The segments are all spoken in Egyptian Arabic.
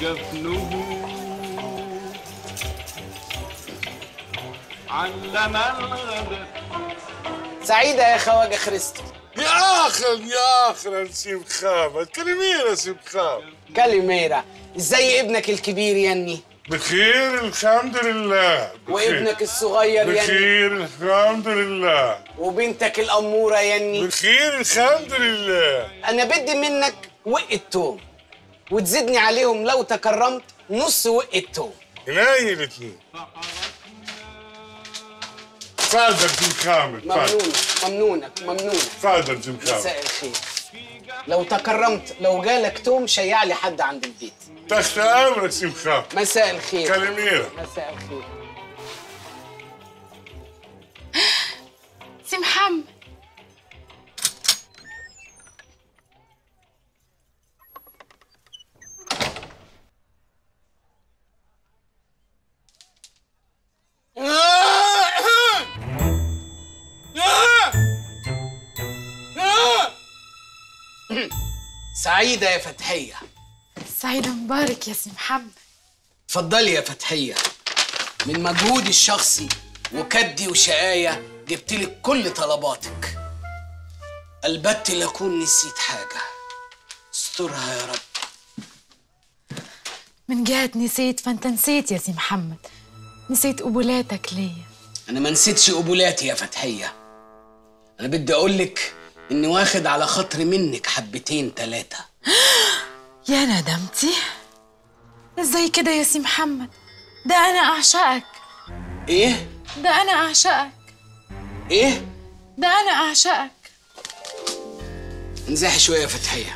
جفنه علم الغدر سعيدة يا خواجة خريستو يا اخي يا اخي نسيم خامد كلمين نسيم خامد كاليميرا ازاي ابنك الكبير يني بخير الحمد لله بخير. وابنك الصغير يني بخير الحمد لله وبنتك الأمورة يني بخير الحمد لله أنا بدي منك وقة توم وتزيدني عليهم لو تكرمت نص وقة توم هناي الاثنين تفضل جيم خامد تفضل ممنونك ممنونك ممنونك تفضل جيم خامد مساء الخير لو تكرمت لو جالك توم شيع لي حد عند البيت تحت امرك سيم خامد مساء الخير كلميرة مساء الخير سي محمد سعيدة يا فتحية سعيدة مبارك يا سي محمد اتفضلي يا فتحية من مجهودي الشخصي وكدي وشقاية جبتلك كل طلباتك البت لأكون نسيت حاجة استرها يا رب من جهة نسيت فانت نسيت يا سي محمد نسيت قبولاتك ليا أنا ما نسيتش قبولاتي يا فتحية أنا بدي أقولك إني واخد على خاطري منك حبتين تلاتة يا ندمتي ازاي كده يا سي محمد ده انا اعشقك إيه؟ ده انا اعشقك إيه؟ ده انا اعشقك انزحي شوية يا فتحية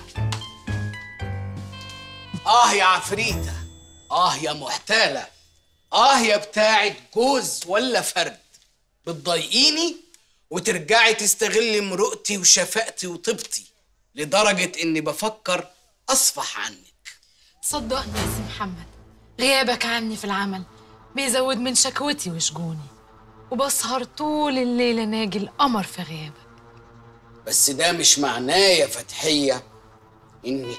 آه يا عفريتة آه يا محتالة آه يا بتاعة جوز ولا فرد بتضايقيني وترجعي تستغلي مرؤتي وشفقتي وطيبتي لدرجة إني بفكر أصفح عنك صدقني يا سي محمد غيابك عني في العمل بيزود من شكوتي وشجوني وبسهر طول الليل ناجي القمر في غيابك بس ده مش معناه يا فتحية إنك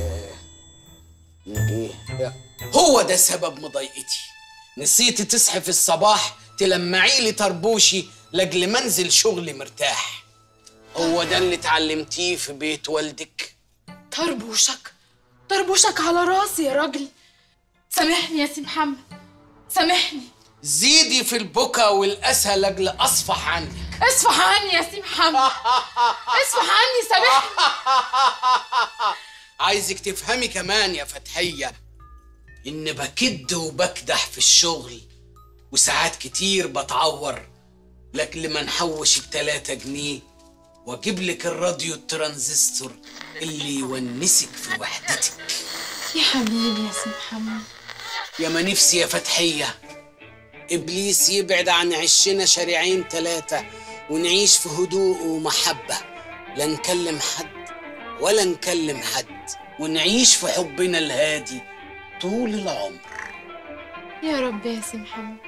إنك إيه؟ هو ده سبب مضايقتي نسيتي تصحي في الصباح تلمعي لي طربوشي لاجل منزل شغلي مرتاح هو ده اللي اتعلمتيه في بيت والدك طربوشك طربوشك على راسي يا راجل سامحني يا سي محمد سامحني زيدي في البكا والأسى لاجل أصفح عنك اصفح عني يا سي محمد اصفح عني سامحني عايزك تفهمي كمان يا فتحية إن بكد وبكدح في الشغل وساعات كتير بتعور لكن ما نحوش التلاتة جنيه واجيب لك الراديو الترانزستور اللي يونسك في وحدتك يا حبيبي يا سي محمد يا ما نفسي يا فتحية إبليس يبعد عن عشنا شريعين تلاتة ونعيش في هدوء ومحبة لا نكلم حد ولا نكلم حد ونعيش في حبنا الهادي طول العمر يا رب يا سي محمد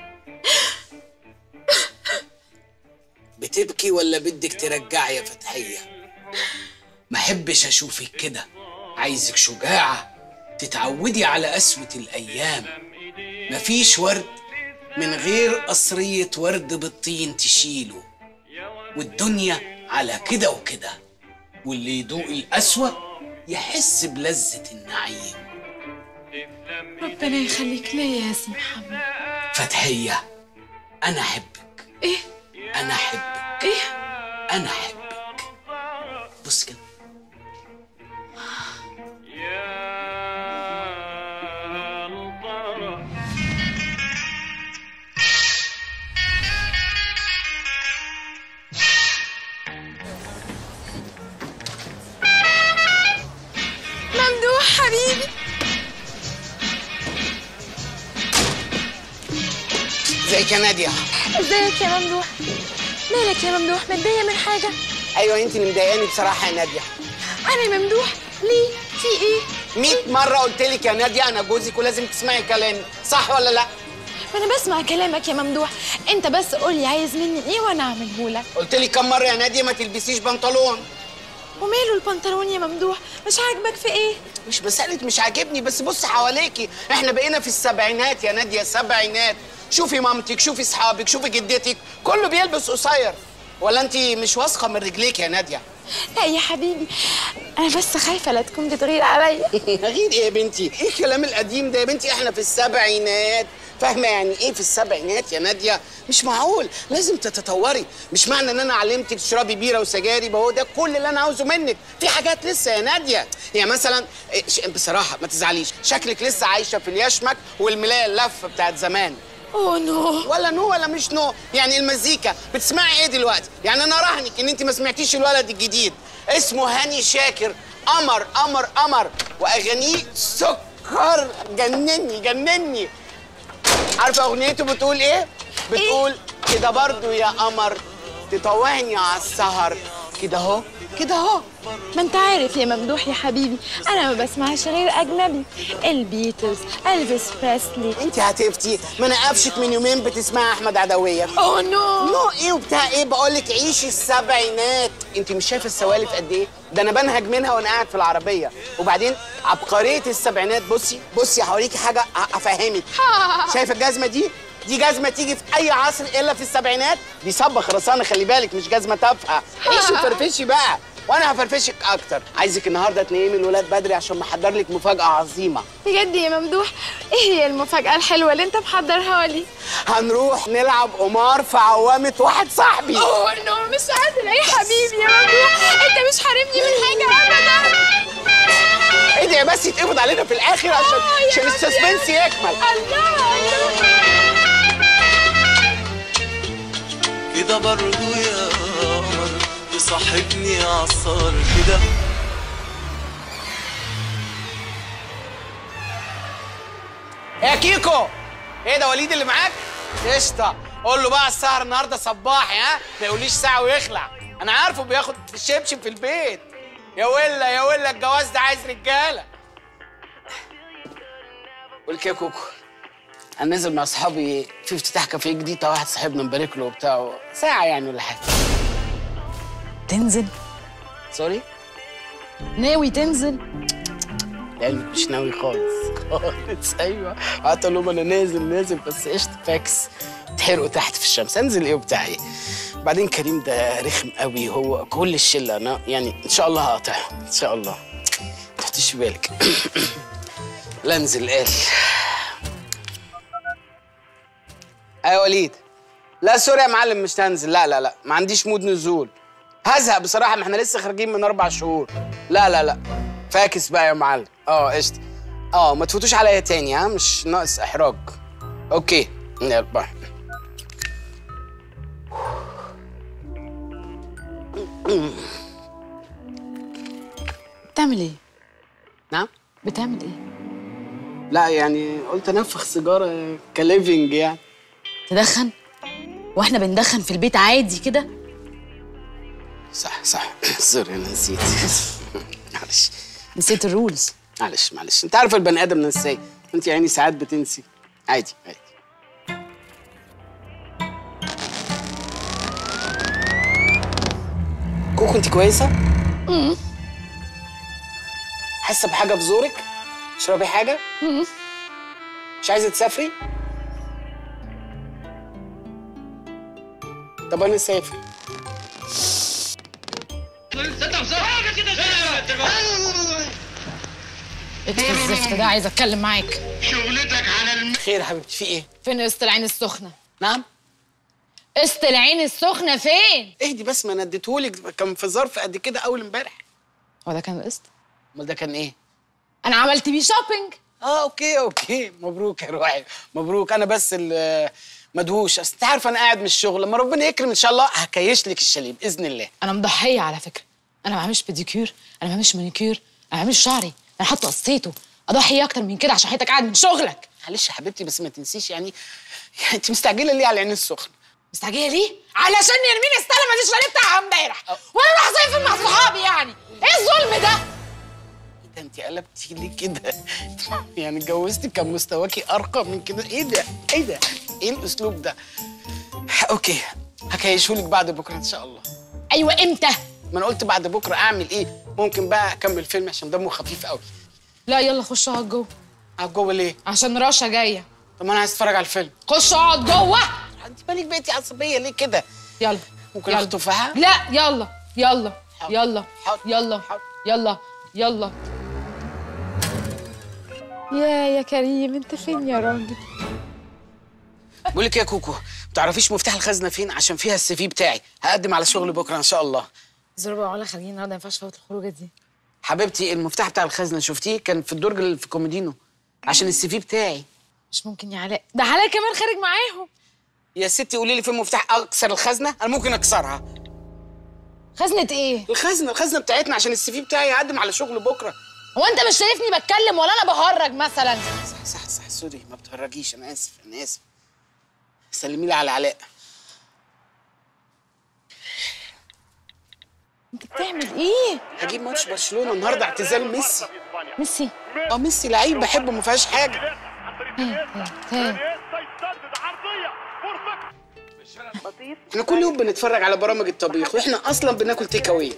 بتبكي ولا بدك ترجعي يا فتحية ما احبش اشوفك كده عايزك شجاعة تتعودي على قسوة الأيام مفيش ورد من غير قصرية ورد بالطين تشيله والدنيا على كده وكده واللي يدوق القسوة يحس بلذة النعيم ربنا يخليك ليا يا سي محمد فتحية أنا أحبك ايه أنا أحبك ايه أنا أحبك بص كده يا الطرف ممدوح حبيبي ازيك يا نادية ازيك يا ممدوح مالك يا ممدوح متضايق من حاجة أيوة أنت اللي مضايقاني بصراحة يا نادية أنا ممدوح ليه في إيه 100 مرة قلت لك يا نادية أنا جوزك ولازم تسمعي كلامي صح ولا لأ؟ ما أنا بسمع كلامك يا ممدوح أنت بس قولي عايز مني إيه وأنا أعمله لك قلت لك كم مرة يا نادية ما تلبسيش بنطلون وماله البنطلون يا ممدوح مش عاجبك في ايه مش مسألة مش عاجبني بس بص حواليكي احنا بقينا في السبعينات يا نادية سبعينات شوفي مامتك شوفي اصحابك شوفي جدتك كله بيلبس قصير ولا انت مش واثقة من رجليك يا نادية لا يا حبيبي انا بس خايفه لا تكون بتغير عليا غير ايه يا بنتي ايه الكلام القديم ده يا بنتي احنا في السبعينات فاهمه يعني ايه في السبعينات يا ناديه مش معقول لازم تتطوري مش معنى ان انا علمتك تشربي بيره وسجاير يبقى هو ده كل اللي انا عاوزه منك في حاجات لسه يا ناديه يعني مثلا إيه، ش- بصراحه ما تزعليش شكلك لسه عايشه في اليشمك والملايه اللفه بتاعت زمان اوه نو ولا نو ولا مش نو يعني المزيكا بتسمعي ايه دلوقتي يعني انا راهنك ان انت ما سمعتيش الولد الجديد اسمه هاني شاكر قمر قمر قمر واغانيه سكر جنني جنني عارفه اغنيته بتقول ايه بتقول كده برضو يا قمر تطوعني على السهر كده اهو كده اهو ما انت عارف يا ممدوح يا حبيبي انا ما بسمعش غير اجنبي البيتلز الفيس بريسلي انت هتفتي ما انا قفشك من يومين بتسمعي احمد عدويه اوه نو نو ايه وبتاع ايه بقول لك عيشي السبعينات انت مش شايفه السوالف قد ايه ده انا بنهج منها وانا قاعد في العربيه وبعدين عبقريه السبعينات بصي بصي هوريكي حاجه ه- افهمك شايفه الجزمه دي دي جزمه تيجي في اي عصر الا في السبعينات دي صبه خرسانه خلي بالك مش جزمه تافهه عيشي وفرفشي بقى وانا هفرفشك اكتر عايزك النهارده تنيمي الولاد بدري عشان محضر لك مفاجاه عظيمه بجد يا ممدوح ايه هي المفاجاه الحلوه اللي انت محضرها لي هنروح نلعب قمار في عوامه واحد صاحبي اوه نو مش قادره يا حبيبي يا ممدوح انت مش حارمني من حاجه ابدا ايه ده بس يتقبض علينا في الاخر عشان آه، يا عشان رب، السسبنس يا يكمل الله الله كده برضو يا قمر تصاحبني عالسهر كده يا كيكو ايه ده وليد اللي معاك قشطه قول له بقى السهر النهارده صباحي ها ما يقوليش ساعه ويخلع انا عارفه بياخد الشبشب في البيت يا ولا يا ولا الجواز ده عايز رجاله قول كده يا كوكو انا نازل مع اصحابي في افتتاح كافيه جديد بتاع واحد صاحبنا مبارك له وبتاع ساعه يعني ولا حاجه تنزل سوري ناوي تنزل يعني مش ناوي خالص خالص ايوه قعدت اقول لهم انا نازل نازل بس قشطه فاكس تحرقوا تحت في الشمس انزل ايه وبتاع ايه بعدين كريم ده رخم قوي هو كل الشله انا يعني ان شاء الله هقاطعهم ان شاء الله ما تحطيش في بالك لا انزل قال ايوه وليد لا سوري يا معلم مش هنزل لا لا لا ما عنديش مود نزول هزهق بصراحه ما احنا لسه خارجين من اربع شهور لا لا لا فاكس بقى يا معلم اه قشطه اه ما تفوتوش عليا تاني ها مش ناقص احراج اوكي يلا باي بتعمل ايه نعم بتعمل ايه لا يعني قلت انفخ سيجاره كليفنج يعني تدخن واحنا بندخن في البيت عادي كده صح صح سوري انا نسيت معلش نسيت الرولز معلش معلش انت عارف البني ادم نساي انت يعني ساعات بتنسي عادي عادي كوكو انت كويسه؟ امم حاسه بحاجه في زورك؟ تشربي حاجه؟ مش عايزه تسافري؟ طب انا اسافر ايه الزفت ده عايزه اتكلم معاك شغلتك على الم... خير يا حبيبتي في ايه؟ فين قسط العين السخنه نعم؟ قسط العين السخنه فين اهدي بس ما انا اديتهولك كان في ظرف قد كده اول امبارح هو ده كان قسط امال ده كان ايه؟ انا عملت بيه شوبينج اه اوكي اوكي مبروك يا روحي مبروك انا بس ال- مدهوش اصل انت عارف انا قاعد من الشغل لما ربنا يكرم ان شاء الله هكيش لك الشاليه باذن الله انا مضحيه على فكره انا ما بعملش بيديكير انا ما بعملش مانيكير انا ما بعملش شعري انا حاطه قصيته اضحي اكتر من كده عشان حياتك قاعد من شغلك معلش يا حبيبتي بس ما تنسيش يعني يعني انت مستعجله ليه على العين السخنه مستعجله ليه علشان نرمين استلمت الشاليه بتاعها امبارح وانا راح صيف مع صحابي يعني ايه الظلم ده ايه ده انت قلبتي ليه كده يعني اتجوزتي كان مستواكي ارقى من كده ايه ده ايه ده ايه الاسلوب ده اوكي هكيشهولك بعد بكره ان شاء الله ايوه امتى ما انا قلت بعد بكره اعمل ايه ممكن بقى اكمل فيلم عشان دمه خفيف قوي لا يلا خش اقعد جوه قاعد جوه ليه عشان رشا جايه طب ما انا عايز اتفرج على الفيلم خش اقعد جوه انت مالك بقيتي عصبيه ليه كده يلا ممكن يلا. اخد تفاحه لا يلا يلا حاضر. يلا حاضر. يلا حاضر. يلا يلا يا يا كريم انت فين يا راجل بقول لك إيه يا كوكو ما تعرفيش مفتاح الخزنه فين عشان فيها السي في بتاعي هقدم على شغل بكره ان شاء الله زربة وعلا خارجين النهارده ما ينفعش فوت الخروجه دي حبيبتي المفتاح بتاع الخزنه شفتيه كان في الدرج اللي في كومودينو عشان السي في بتاعي مش ممكن يا علاء ده علاء كمان خارج معاهم يا ستي قولي لي فين مفتاح اكسر الخزنه انا ممكن اكسرها خزنة ايه؟ الخزنه الخزنه بتاعتنا عشان السي في بتاعي هقدم على شغل بكره هو انت مش شايفني بتكلم ولا انا بهرج مثلا؟ صح صح صح سوري ما بتهرجيش انا اسف انا اسف سلمي لي على علاء انت بتعمل ايه هجيب ماتش برشلونه النهارده اعتزال ميسي ميسي اه ميسي لعيب بحبه ما فيهاش حاجه ها احنا كل يوم بنتفرج على برامج الطبيخ واحنا اصلا بناكل تيك اواي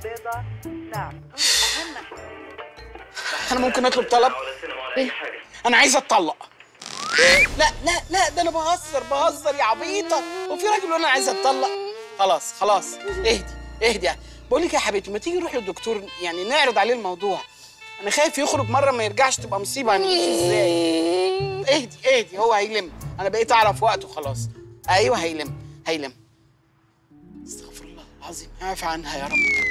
انا ممكن اطلب طلب إيه؟ انا عايز اتطلق لا لا لا ده انا بهزر بهزر يا عبيطه وفي راجل وانا عايز اتطلق خلاص خلاص اهدي اهدي بقول لك يا حبيبتي ما تيجي نروح للدكتور يعني نعرض عليه الموضوع انا خايف يخرج مره ما يرجعش تبقى مصيبه هنعيش ازاي اهدي اهدي هو هيلم انا بقيت اعرف وقته خلاص ايوه هيلم هيلم استغفر الله العظيم اعفى عنها يا رب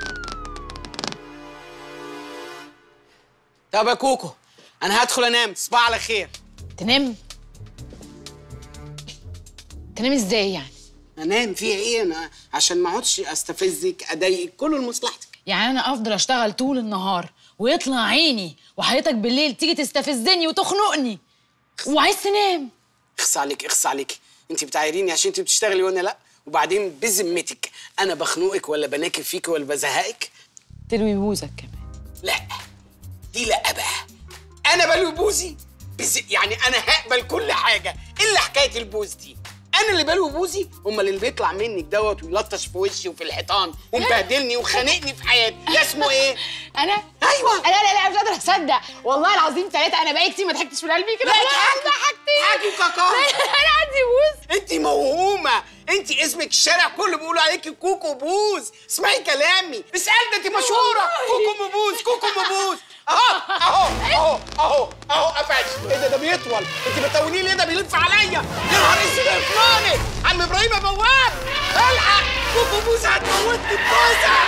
طب يا كوكو انا هدخل انام تصبح على خير تنام؟ تنام ازاي يعني؟ انام فيها ايه انا عشان ما اقعدش استفزك اضايقك كله لمصلحتك يعني انا افضل اشتغل طول النهار ويطلع عيني وحياتك بالليل تيجي تستفزني وتخنقني وعايز تنام اخص عليك اخص عليك انت بتعايريني عشان انت بتشتغلي وانا لا وبعدين بذمتك انا بخنقك ولا بناكل فيك ولا بزهقك تلوي بوزك كمان لا دي لا بقى انا بلوي بوزي بز... يعني انا هقبل كل حاجه الا حكايه البوز دي انا اللي بلوي بوزي امال اللي بيطلع منك دوت ويلطش في وشي وفي الحيطان ومبهدلني وخانقني في حياتي ده اسمه ايه انا ايوه لا لا لا مش قادره اصدق والله العظيم ثلاثه انا بقالي كتير ما ضحكتش من قلبي كده لا والله تضحكي. ضحكتني تضحكي كاكا. انا عندي بوز انت موهومه انت اسمك الشارع كله بيقولوا عليكي كوكو بوز اسمعي كلامي اسال ده انت مشهوره كوكو مبوز كوكو مبوز اهو اهو اهو اهو اهو قفش ايه ده ده بيطول انت بتقولي ليه ده بيلف عليا يا نهار اسود يا فلاني عم ابراهيم يا بواب الحق كوكو بوز هتموتني بوزه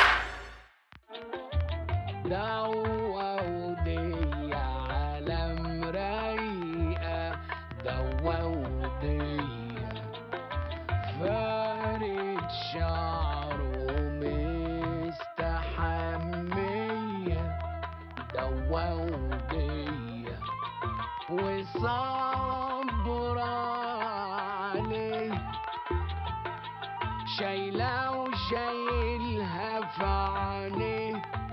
دودي على مرايقة دودي فارد شعره مستحمية دودي وصبر عليه شايلة وشايلها في عينيه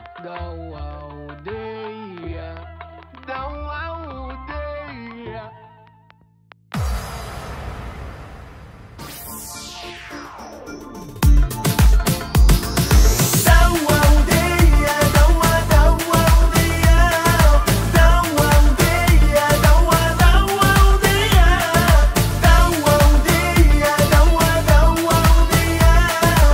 دواودية دواودية دوا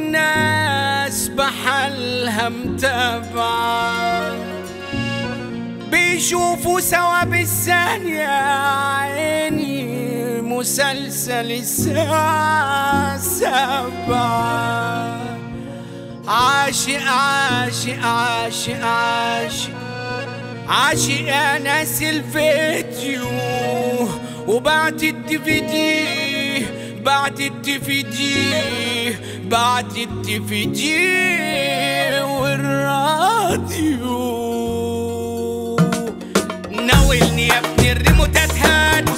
والناس بحالها متابعة بيشوفوا سوا بالثانية عيني مسلسل الساعة سبعة عاشق عاشق عاشق عاشق عاشق يا ناس الفيديو وبعت الدفيدي بعت الدفيدي بعت الدفيدي والراديو ناولني يا ابني الريموتات هات